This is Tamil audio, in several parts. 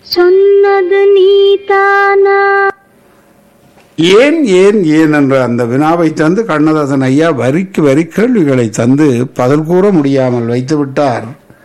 சொன்னது நீதானா ஏன் ஏன் ஏன் என்ற அந்த வினாவை தந்து கண்ணதாசன் ஐயா வரிக்கு வரி கேள்விகளை தந்து பதில் கூற முடியாமல் வைத்து விட்டார்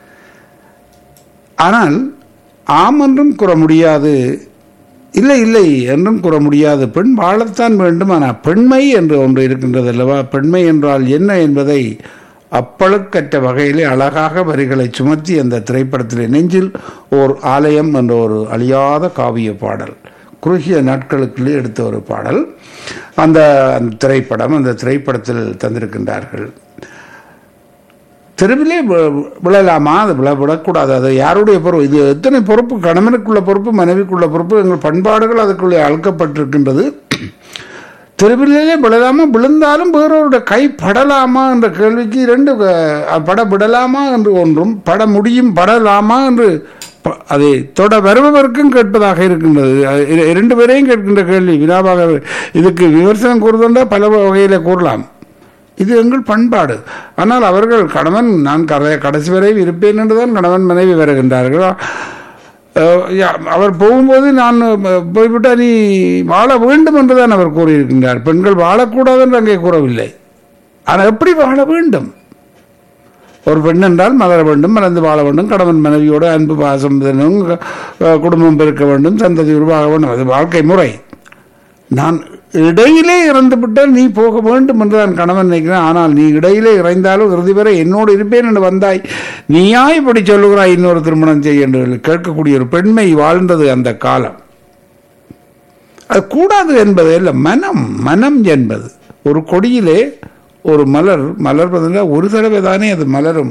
ஆனால் ஆம் என்றும் கூற முடியாது இல்லை இல்லை என்றும் கூற முடியாது பெண் வாழத்தான் வேண்டும் ஆனால் பெண்மை என்று ஒன்று இருக்கின்றது அல்லவா பெண்மை என்றால் என்ன என்பதை அப்பழுக்கற்ற வகையிலே அழகாக வரிகளை சுமத்தி அந்த திரைப்படத்திலே நெஞ்சில் ஓர் ஆலயம் என்ற ஒரு அழியாத காவிய பாடல் குறுகிய நாட்களுக்குள்ளே எடுத்த ஒரு பாடல் அந்த அந்த திரைப்படம் அந்த திரைப்படத்தில் தந்திருக்கின்றார்கள் தெருவிலே வி- விழலாமா அது விழ விடக்கூடாது அது யாருடைய பொறுப்பு இது எத்தனை பொறுப்பு கணவனுக்குள்ள பொறுப்பு மனைவிக்குள்ள பொறுப்பு எங்கள் பண்பாடுகள் அதுக்குள்ளே அழுக்கப்பட்டிருக்கின்றது தெருவிலே விழலாமா விழுந்தாலும் வேறொருடைய கை படலாமா என்ற கேள்விக்கு இரண்டு அஹ், பட விடலாமா என்று ஒன்றும் பட முடியும் படலாமா என்று ப- அதை தொட வருபவருக்கும் கேட்பதாக இருக்கின்றது அது இர- இரண்டு பேரையும் கேட்கின்ற கேள்வி வினாவாக இதுக்கு விமர்சனம் கூறுதண்டா பல வகையில கூறலாம் இது எங்கள் பண்பாடு ஆனால் அவர்கள் கணவன் நான் கரை- கடைசி வரை இருப்பேன் என்றுதான் கணவன் மனைவி வருகின்றார்கள் அஹ், யா- அவர் போகும்போது நான் அஹ், போய்விட்டா நீ வாழ வேண்டும் என்றுதான் அவர் கூறியிருக்கின்றார் பெண்கள் வாழக்கூடாது என்று அங்கே கூறவில்லை ஆனால் எப்படி வாழ வேண்டும் ஒரு பெண் என்றால் மலர வேண்டும் மலர்ந்து வாழ வேண்டும் கணவன் மனைவியோடு அன்பு பாசம் இதனும், அஹ், குடும்பம் பெருக்க வேண்டும் சந்ததி உருவாக வேண்டும் அது வாழ்க்கை முறை நான் இடையிலே இறந்து விட்டால் நீ போக வேண்டும் என்று நான் கணவன் நினைக்கிறேன் ஆனால் நீ இடையிலே இறைந்தாலும் இறுதி வரை என்னோடு இருப்பேன் என்று வந்தாய் நீயா இப்படி சொல்லுகிறாய் இன்னொரு திருமணம் செய்ய என்று கேட்கக்கூடிய ஒரு பெண்மை வாழ்ந்தது அந்த காலம் அது கூடாது என்பது இல்லை மனம் மனம் என்பது ஒரு கொடியிலே ஒரு மலர் மலர்வதில் ஒரு தடவை தானே அது மலரும்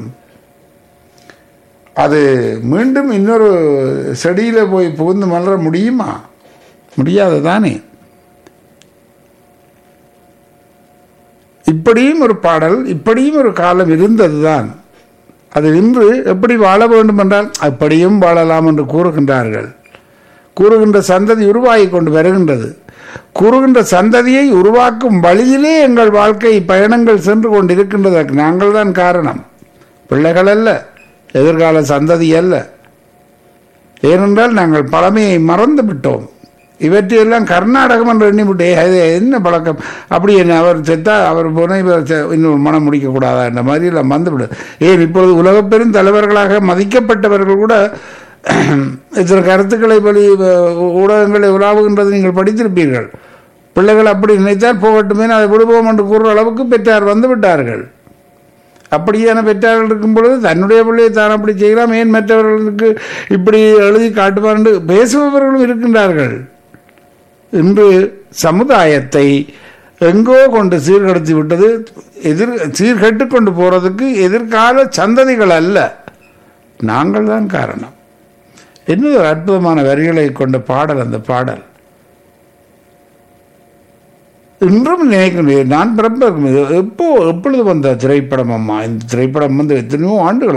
அது மீண்டும் இன்னொரு செடியில போய் புகுந்து மலர முடியுமா முடியாது தானே இப்படியும் ஒரு பாடல் இப்படியும் ஒரு காலம் இருந்ததுதான் அது இன்று எப்படி வாழ வேண்டும் என்றால் அப்படியும் வாழலாம் என்று கூறுகின்றார்கள் கூறுகின்ற சந்ததி உருவாகி கொண்டு வருகின்றது கூறுகின்ற சந்ததியை உருவாக்கும் வழியிலே எங்கள் வாழ்க்கை பயணங்கள் சென்று கொண்டிருக்கின்றது நாங்கள் தான் காரணம் பிள்ளைகள் அல்ல எதிர்கால சந்ததி அல்ல ஏனென்றால் நாங்கள் பழமையை மறந்து விட்டோம் இவற்றையெல்லாம் கர்நாடகம் என்று எண்ணிவிட்டே அது என்ன பழக்கம் அப்படி என்ன அவர் செத்தா அவர் போன இவர் செ- இன்னொரு மனம் முடிக்கக்கூடாதா என்ற மாதிரி எல்லாம் வந்துவிடு ஏன் இப்பொழுது உலகப் பெரும் தலைவர்களாக மதிக்கப்பட்டவர்கள் கூட சில கருத்துக்களை பலி ஊடகங்களை உலாவுகின்றது நீங்கள் படித்திருப்பீர்கள் பிள்ளைகள் அப்படி நினைத்தால் போகட்டுமே அதை விடுவோம் என்று கூறுற அளவுக்கு பெற்றார் வந்து விட்டார்கள் அப்படியான பெற்றார்கள் இருக்கும் பொழுது தன்னுடைய பிள்ளையை தான் அப்படி செய்யலாம் ஏன் மற்றவர்களுக்கு இப்படி எழுதி காட்டுவார் என்று பேசுபவர்களும் இருக்கின்றார்கள் இன்று சமுதாயத்தை எங்கோ கொண்டு சீர்கெடுத்து விட்டது எதிர் சீர்கெட்டு கொண்டு போறதுக்கு எதிர்கால சந்ததிகள் அல்ல நாங்கள் தான் காரணம் இன்னும் ஒரு அற்புதமான வரிகளை கொண்ட பாடல் அந்த பாடல் இன்றும் நினைக்கிறேன் நான் பிறப்ப எப்போ எப்பொழுது வந்த திரைப்படம் அம்மா இந்த திரைப்படம் வந்து எத்தனையோ ஆண்டுகள்